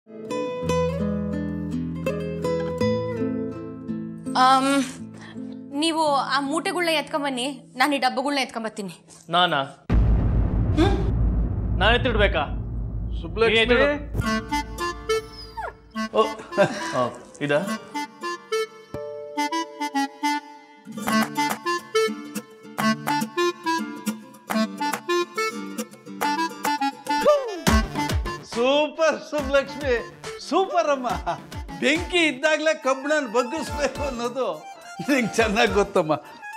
am, ನೀವು ಆ ಮೂಟೆಗಳ್ನ ಎತ್ಕೊಂಬನ್ನಿ ನಾನು ಈ ಡಬ್ಬಗಳ್ನ ಎತ್ಕೊಂಬತ್ತೀನಿ ನಾನಾ ನಾನು ಎತ್ತಿಡ್ಬೇಕಾ ಸುಬ್ಲಕ್ಷ್ಮಿ ಓ ಆ, ಇದಾ ಸೂಪರ್ ಸುಬ್ಲಕ್ಷ್ಮಿ ಸೂಪರ್ ಅಮ್ಮ ಬೆಂಕಿ ಇದ್ದಾಗಲೇ ಕಬ್ಬಣನ ಬಗ್ಗಿಸ್ಬೇಕು ಅನ್ನೋದು ನಿಂಗೆ ಚೆನ್ನಾಗಿ ಗೊತ್ತಮ್ಮ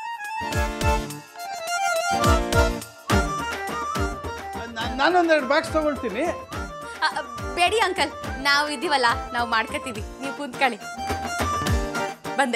ನಾ- ನಾನೊಂದೆರಡು ಬಾಕ್ಸ್ ತಗೊಳ್ತೀನಿ ಆ, ಬೇಡಿ ಅಂಕಲ್ ನಾವು ಇದೀವಲ್ಲ ನಾವು ಮಾಡ್ಕೊತೀವಿ ನೀವು ಕುಂತ್ಕೊಳ್ಳಿ ಬಂದೆ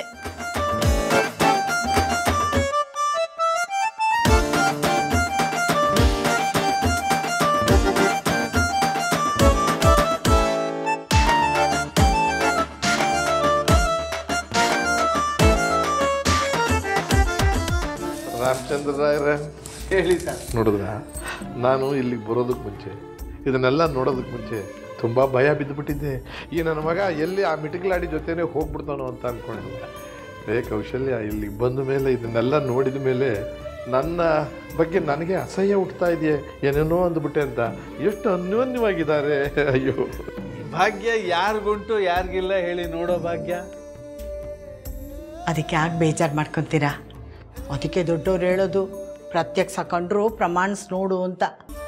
ರಾಮಚಂದ್ರ ರಾಯರೇ ಹೇಳಿ ಸರ್ ನೋಡಿದ್ರ ನಾನು ಇಲ್ಲಿಗೆ ಬರೋದಕ್ಕೆ ಮುಂಚೆ ಇದನ್ನೆಲ್ಲ ನೋಡೋದಕ್ಕೆ ಮುಂಚೆ ತುಂಬ ಭಯ ಬಿದ್ದುಬಿಟ್ಟಿದ್ದೆ ಈ ನನ್ನ ಮಗ ಎಲ್ಲಿ ಆ ಮಿಟಿಕ್ಲಾಡಿ ಜೊತೆನೇ ಹೋಗ್ಬಿಡ್ತಾನೋ ಅಂತ ಅಂದ್ಕೊಂಡೆ ಏ ಕೌಶಲ್ಯ ಇಲ್ಲಿಗೆ ಬಂದ ಮೇಲೆ ಇದನ್ನೆಲ್ಲ ನೋಡಿದ ಮೇಲೆ ನನ್ನ ಬಗ್ಗೆ ನನಗೆ ಅಸಹ್ಯ ಹುಟ್ತಾ ಇದೆಯೇ ಏನೇನೋ ಅಂದ್ಬಿಟ್ಟೆ ಅಂತ ಎಷ್ಟು ಅನ್ಯೋನ್ಯವಾಗಿದ್ದಾರೆ ಅಯ್ಯೋ ಭಾಗ್ಯ ಯಾರಿಗುಂಟು ಯಾರಿಗಿಲ್ಲ ಹೇಳಿ ನೋಡೋ ಭಾಗ್ಯ ಅದಕ್ಕೆ ಯಾಕೆ ಬೇಜಾರು ಮಾಡ್ಕೊತೀರಾ ಅದಕ್ಕೆ ದೊಡ್ಡವ್ರು ಹೇಳೋದು ಪ್ರತ್ಯಕ್ಷ ಕಂಡ್ರು ಪ್ರಮಾಣಿಸ್ ನೋಡು ಅಂತ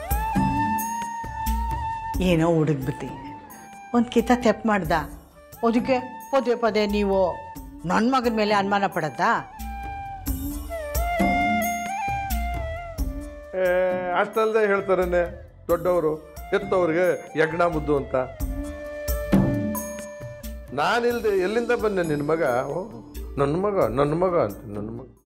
ಏನೋ ಹುಡುಗ್ಬಿಟ್ಟಿ ಒಂದು ಕಿತ ತೆಪ್ಪು ಮಾಡ್ದ ಅದಕ್ಕೆ ಪದೇ ಪದೇ ನೀವು ನನ್ನ ಮಗನ ಮೇಲೆ ಅನುಮಾನ ಪಡತ್ತಾ ಏ, ಅಷ್ಟಲ್ಲದೆ ಹೇಳ್ತಾರೇನೆ ದೊಡ್ಡವರು ಎತ್ತವ್ರಿಗೆ ಯಜ್ಞ ಮುದ್ದು ಅಂತ ನಾನಿಲ್ದೆ ಎಲ್ಲಿಂದ ಬಂದೆ ನಿನ್ನ ಮಗ ಓ ನನ್ನ ಮಗ ನನ್ನ ಮಗ ಅಂತ ನನ್ನ ಮಗ